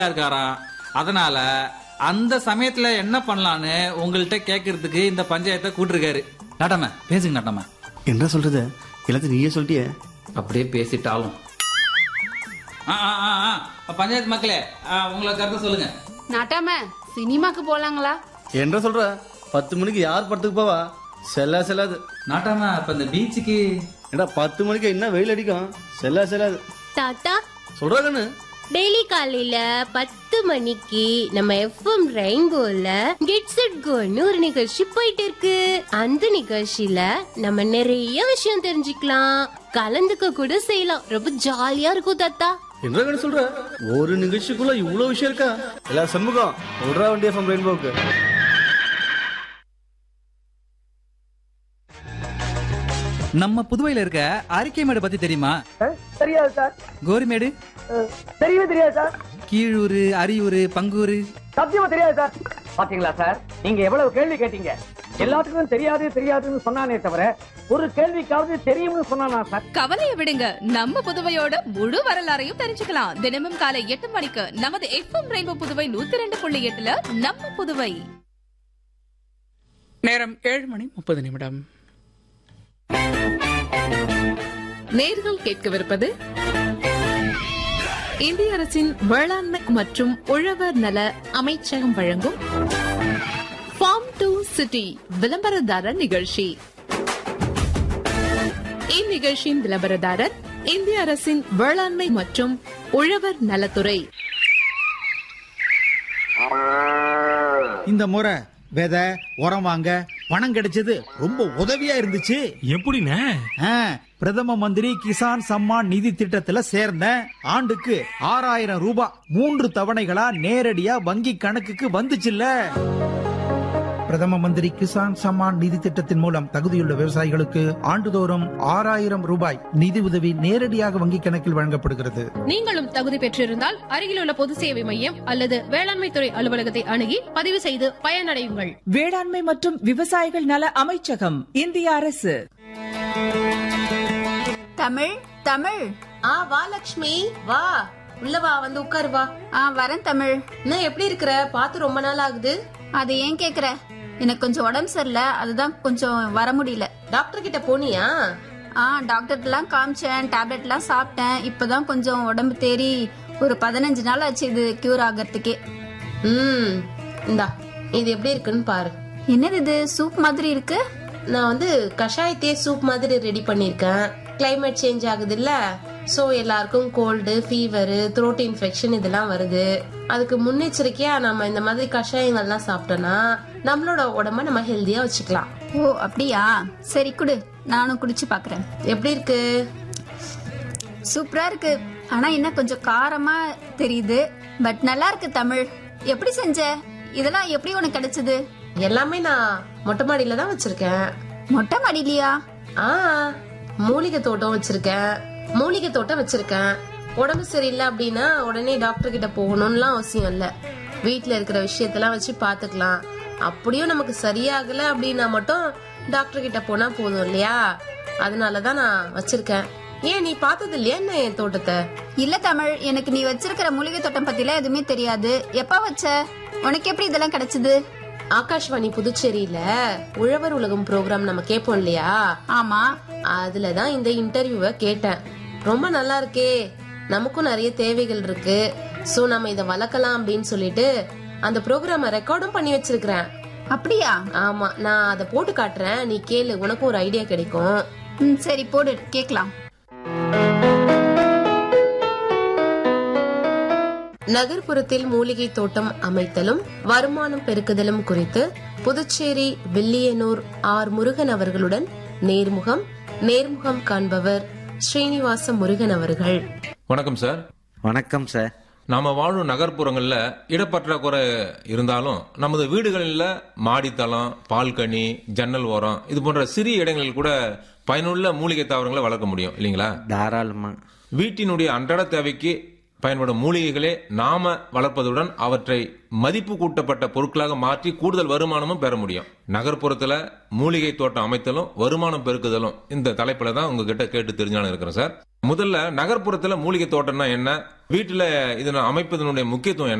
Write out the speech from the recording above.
இருக்காராம் அதனால அந்த சமயத்துல என்ன பண்ணலான்னு உங்கள்கிட்ட கேட்கறதுக்கு இந்த பஞ்சாயத்தை கூட்டிருக்காரு நட்டம பேசுங்க நட்டம என்ன சொல்றது எல்லாத்தையும் நீயே சொல்லிட்டியே அப்படியே பேசிட்டாலும் ஆ, ஆ, ஆ, ஆ. பஞ்சாயத்து மக்களே ஆ, உங்களை கருத்து சொல்லுங்க நாட்டாம சினிமாக்கு போலாங்களா என்ன சொல்ற பத்து மணிக்கு யார் படத்துக்கு போவா செல்லா செல்லாது நாட்டாம அப்ப இந்த பீச்சுக்கு ஏடா பத்து மணிக்கு என்ன வெயில் அடிக்கும் செல்லா செல்லாது தாத்தா சொல்றா கண்ணு டெய்லி காலையில பத்து மணிக்கு நம்ம எஃப்எம் ரெயின்போல கெட்ஸ் இட் கோன்னு ஒரு நிகழ்ச்சி போயிட்டு இருக்கு அந்த நிகழ்ச்சியில நம்ம நிறைய விஷயம் தெரிஞ்சுக்கலாம் கலந்துக்க கூட செய்யலாம் ரொம்ப ஜாலியா இருக்கும் தாத்தா என்ன கண்ணு சொல்ற ஒரு நிகழ்ச்சிக்குள்ள இவ்வளவு விஷயம் இருக்கா எல்லா சண்முகம் சொல்றா வண்டி எஃப்எம் ரெயின்போக்கு நம்ம புதுவையில இருக்க அரிக்கைமேடு பத்தி தெரியுமா தெரியாது சார் கோரிமேடு அஹ், தெரியவே தெரியாது சார் கீழூர் அரியூர் பங்கூர் சத்தியமா தெரியாது சார் பாத்தீங்களா சார் நீங்க எவ்வளவு கேள்வி கேட்டீங்க எல்லாத்துக்கும் தெரியாது தெரியாதுன்னு சொன்னானே தவிர ஒரு கேள்விக்காவது தெரியும்னு சொன்னானா சார் கவலையை விடுங்க நம்ம புதுவையோட முழு வரலாறையும் தெரிஞ்சுக்கலாம் தினமும் காலை எட்டு மணிக்கு நமது எஃப்எம் ரெயின்போ புதுவை நூத்தி ரெண்டு புள்ளி எட்டுல நம்ம புதுவை நேரம் ஏழு மணி முப்பது நிமிடம் நேர்கள் கேட்கவிருப்பது இந்திய அரசின் வேளாண்மை மற்றும் உழவர் நல அமைச்சகம் வழங்கும் ஃபார்ம் டு சிட்டி விளம்பரதாரர் நிகழ்ச்சி இந்நிகழ்ச்சியின் விளம்பரதாரர் இந்திய அரசின் வேளாண்மை மற்றும் உழவர் நலத்துறை இந்த முறை விதை உரம் வாங்க பணம் கிடைச்சது ரொம்ப உதவியா இருந்துச்சு எப்படிண்ணே ஆ, பிரதம மந்திரி கிசான் சம்மான் நிதி திட்டத்துல சேர்ந்தேன் ஆண்டுக்கு ஆறாயிரம் ரூபாய் மூன்று தவணைகளா நேரடியா வங்கி கணக்குக்கு வந்துச்சுல்ல பிரதம மந்திரி கிசான் சம்மான் நிதி திட்டத்தின் மூலம் தகுதியுள்ள விவசாயிகளுக்கு ஆண்டுதோறும் ஆறாயிரம் ரூபாய் நிதி உதவி நேரடியாக வங்கி கணக்கில் வழங்கப்படுகிறது நீங்களும் தகுதி பெற்றிருந்தால் அருகிலுள்ள பொது சேவை மையம் அல்லது வேளாண்மை துறை அலுவலகத்தை அணுகி பதிவு செய்து பயனடையுங்கள் வேளாண்மை மற்றும் விவசாயிகள் நல அமைச்சகம் இந்திய அரசு தமிழ் தமிழ் ஆ வா லட்சுமி வா உள்ள வா வந்து உட்காரு வா ஆ வரேன் தமிழ் இன்னும் எப்படி இருக்கிற பார்த்து ரொம்ப நாள் ஆகுது அது ஏன் கேக்குற எனக்கு கொஞ்சம் உடம்பு சரியில்லை அதுதான் கொஞ்சம் வர முடியல டாக்டர் கிட்ட போனியா ஆ டாக்டர்லாம் காமிச்சேன் டேப்லெட்லாம் சாப்பிட்டேன் இப்பதான் கொஞ்சம் உடம்பு தேறி ஒரு பதினஞ்சு நாள் ஆச்சு இது கியூர் ஆகிறதுக்கே ம் இந்தா இது எப்படி இருக்குன்னு பாரு என்னது இது சூப் மாதிரி இருக்கு நான் வந்து கஷாயத்தையே சூப் மாதிரி ரெடி பண்ணிருக்கேன் கிளைமேட் சேஞ்ச் ஆகுது இல்ல சோ எல்லாருக்கும் கோல்டு ஃபீவர் த்ரோட் இன்ஃபெக்ஷன் இதெல்லாம் வருது அதுக்கு முன்னெச்சரிக்கையா நம்ம இந்த மாதிரி கஷாயங்கள்லாம் சாப்பிட்டோம்னா நம்மளோட உடம்ப நம்ம ஹெல்தியா வச்சுக்கலாம் ஓ அப்படியா சரி குடு நானும் குடிச்சு பாக்குறேன் எப்படி இருக்கு சூப்பரா இருக்கு ஆனா என்ன கொஞ்சம் காரமா தெரியுது பட் நல்லா இருக்கு தமிழ் எப்படி செஞ்ச இதெல்லாம் எப்படி உனக்கு கிடைச்சது எல்லாமே நான் மொட்டை மாடியில தான் வச்சிருக்கேன் மொட்டை மாடியிலையா ஆ மூலிகை தோட்டம் வச்சிருக்கேன் மூலிகை தோட்டம் வச்சிருக்கேன் உடம்பு சரியில்லை அப்படின்னா உடனே டாக்டர் கிட்ட போகணும்லாம் அவசியம் இல்ல வீட்ல இருக்கிற விஷயத்தெல்லாம் வச்சு பாத்துக்கலாம் அப்படியும் நமக்கு சரியாகல அப்படின்னா மட்டும் டாக்டர் கிட்ட போனா போதும் இல்லையா அதனாலதான் நான் வச்சிருக்கேன் ஏன் நீ பார்த்தது இல்லையா என்ன என் தோட்டத்தை இல்ல தமிழ் எனக்கு நீ வச்சிருக்கிற மூலிகை தோட்டம் பத்திலாம் எதுவுமே தெரியாது எப்ப வச்ச உனக்கு எப்படி இதெல்லாம் கிடைச்சது ஆகாஷ்வாணி புதுச்சேரியில உழவர் உலகம் ப்ரோக்ராம் நம்ம கேட்போம் இல்லையா ஆமா அதுலதான் இந்த இன்டர்வியூவை கேட்டேன் ரொம்ப நல்லா இருக்கே நமக்கும் நிறைய தேவைகள் இருக்கு சோ நம்ம இத வளர்க்கலாம் அப்படின்னு சொல்லிட்டு அந்த ப்ரோக்ராம ரெக்கார்டும் பண்ணி வச்சிருக்கிறேன் அப்படியா ஆமா நான் அதை போட்டு காட்டுறேன் நீ கேளு உனக்கும் ஒரு ஐடியா கிடைக்கும் ம் சரி போடு கேக்கலாம் நகர்ப்புறத்தில் மூலிகை தோட்டம் அமைத்தலும் வருமானம் பெருக்குதலும் குறித்து புதுச்சேரி வில்லியனூர் ஆர் முருகன் அவர்களுடன் நேர்முகம் நேர்முகம் காண்பவர் ஸ்ரீனிவாச முருகன் அவர்கள் வணக்கம் சார் வணக்கம் சார் நாம வாழும் நகர்ப்புறங்கள்ல இடப்பற்றாக்குறை இருந்தாலும் நமது வீடுகளில் மாடித்தளம் பால்கனி ஜன்னல் ஓரம் இது போன்ற சிறிய இடங்களில் கூட பயனுள்ள மூலிகை தாவரங்களை வளர்க்க முடியும் இல்லைங்களா தாராளமா வீட்டினுடைய அன்றாட தேவைக்கு பயன்படும் மூலிகைகளே நாம வளர்ப்பதுடன் அவற்றை மதிப்பு கூட்டப்பட்ட பொருட்களாக மாற்றி கூடுதல் வருமானமும் பெற முடியும் நகர்ப்புறத்துல மூலிகை தோட்டம் அமைத்தலும் வருமானம் பெருக்குதலும் இந்த தலைப்புல தான் உங்ககிட்ட கேட்டு தெரிஞ்சாலும் இருக்கிறேன் சார் முதல்ல நகர்ப்புறத்துல மூலிகை தோட்டம்னா என்ன வீட்டுல இதனை அமைப்பதனுடைய முக்கியத்துவம் என்ன